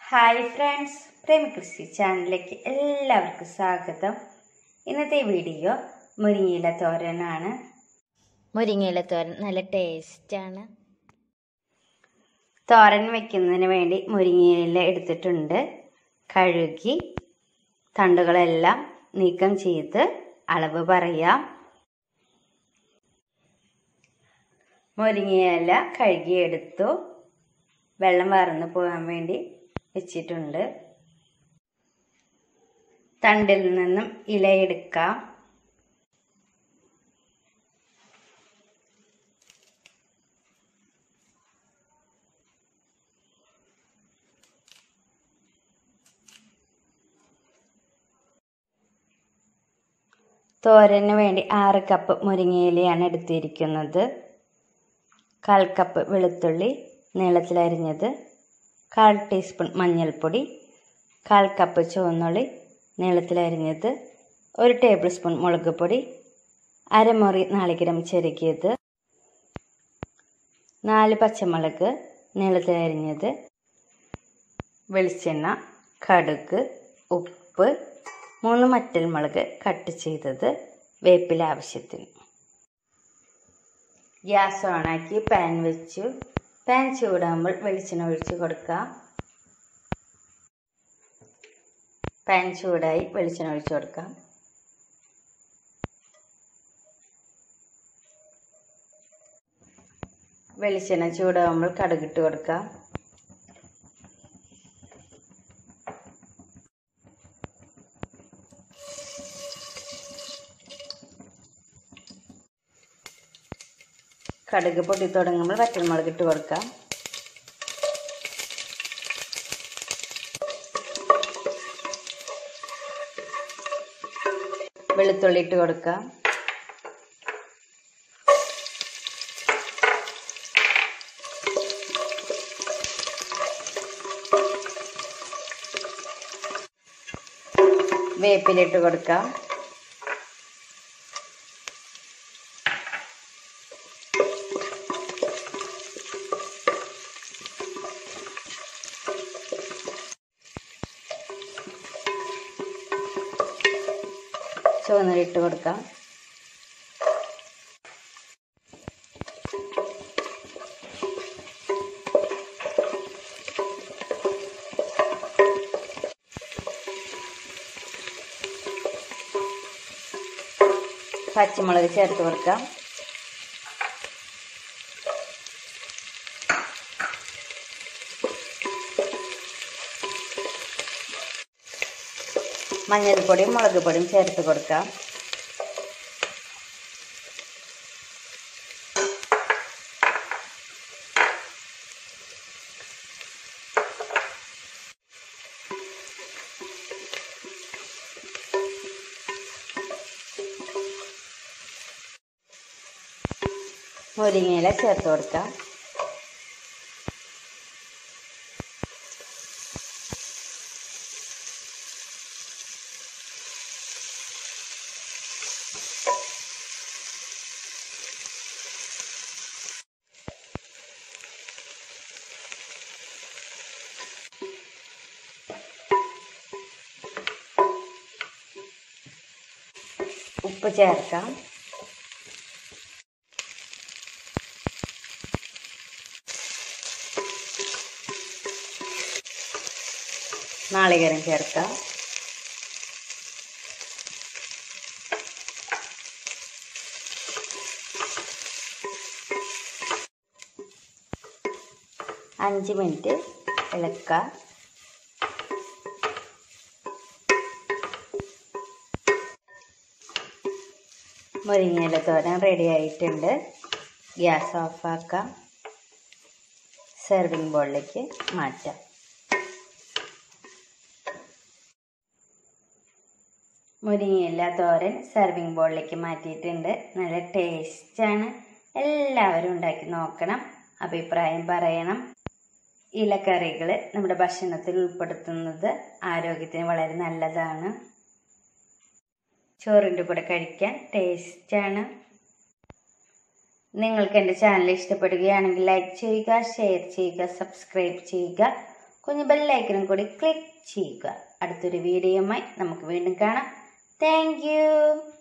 hi friends പ്രേമി കൃഷി ചാനലിലേക്ക് എല്ലാവർക്കും സ്വാഗതം ഇന്നത്തെ വീഡിയോ മുരിങ്ങയില തോരനാണ് മുരിങ്ങയില തോരൻ നല്ല ടേസ്റ്റാണ് തോരൻ വെക്കുന്നതിന് വേണ്ടി മുരിങ്ങയില എടുത്തിട്ടുണ്ട് കഴുകി തണ്ടുകളെല്ലാം നീക്കം ചെയ്ത് അളവ് പറയാം മുരിങ്ങയില കഴുകിയെടുത്തു വെള്ളം വാർന്നു പോകാൻ വേണ്ടി വെച്ചിട്ടുണ്ട് തണ്ടിൽ നിന്നും ഇലയെടുക്കാം തോരന് വേണ്ടി ആറ് കപ്പ് മുരിങ്ങയിലയാണ് എടുത്തിരിക്കുന്നത് കാൽ കപ്പ് വെളുത്തുള്ളി നീളത്തിലരിഞ്ഞത് കാൽ ടീസ്പൂൺ മഞ്ഞൾപ്പൊടി കാൽ കപ്പ് ചുവന്നുള്ളി നീളത്തിലരിഞ്ഞത് ഒരു ടേബിൾ സ്പൂൺ മുളക് പൊടി അരമുറി നാളികരം ചെറുകിയത് നാല് പച്ചമുളക് നീളത്തിലരിഞ്ഞത് വെളിച്ചെണ്ണ കടുക് ഉപ്പ് മൂന്ന് മറ്റൽമുളക് കട്ട് ചെയ്തത് വേപ്പില ആവശ്യത്തിന് ഗ്യാസ് ഓണാക്കി പാൻ വെച്ചു പാൻ ചൂടാകുമ്പോൾ വെളിച്ചെണ്ണ ഒഴിച്ച് കൊടുക്കാം പാൻ ചൂടായി വെളിച്ചെണ്ണ ഒഴിച്ച് കൊടുക്കാം വെളിച്ചെണ്ണ ചൂടാകുമ്പോൾ കടുകിട്ട് കൊടുക്കാം കടുക് പൊട്ടി തുടങ്ങുമ്പോൾ വറ്റൽമുളക് ഇട്ട് കൊടുക്കാം വെളുത്തുള്ളി ഇട്ട് കൊടുക്കാം വേപ്പിലിട്ട് കൊടുക്കാം ചുവന്നരിട്ട് കൊടുക്കാം പച്ചമുളക് ചേർത്ത് കൊടുക്കാം മഞ്ഞൾപ്പൊടിയും മുളക് പൊടിയും ചേർത്ത് കൊടുക്കാം മുരിങ്ങയില ചേർത്ത് കൊടുക്കാം ഉപ്പ് ചേർക്കാം നാളികേരം ചേർക്കാം അഞ്ച് മിനിറ്റ് ഇളക്കുക മുരിങ്ങയില തോരൻ റെഡി ആയിട്ടുണ്ട് ഗ്യാസ് ഓഫാക്കാം സെർവിങ് ബോളിലേക്ക് മാറ്റാം മുരിങ്ങയില തോരൻ സെർവിങ് ബോളിലേക്ക് മാറ്റിയിട്ടുണ്ട് നല്ല ടേസ്റ്റാണ് എല്ലാവരും ഉണ്ടാക്കി നോക്കണം അഭിപ്രായം പറയണം ഇലക്കറികൾ നമ്മുടെ ഭക്ഷണത്തിൽ ഉൾപ്പെടുത്തുന്നത് ആരോഗ്യത്തിന് വളരെ നല്ലതാണ് ചോറിൻ്റെ കൂടെ കഴിക്കാൻ ടേസ്റ്റാണ് നിങ്ങൾക്ക് എൻ്റെ ചാനൽ ഇഷ്ടപ്പെടുകയാണെങ്കിൽ ലൈക്ക് ചെയ്യുക ഷെയർ ചെയ്യുക സബ്സ്ക്രൈബ് ചെയ്യുക കുഞ്ഞു ബെല്ലൈക്കനും കൂടി ക്ലിക്ക് ചെയ്യുക അടുത്തൊരു വീഡിയോയുമായി നമുക്ക് വീണ്ടും കാണാം താങ്ക്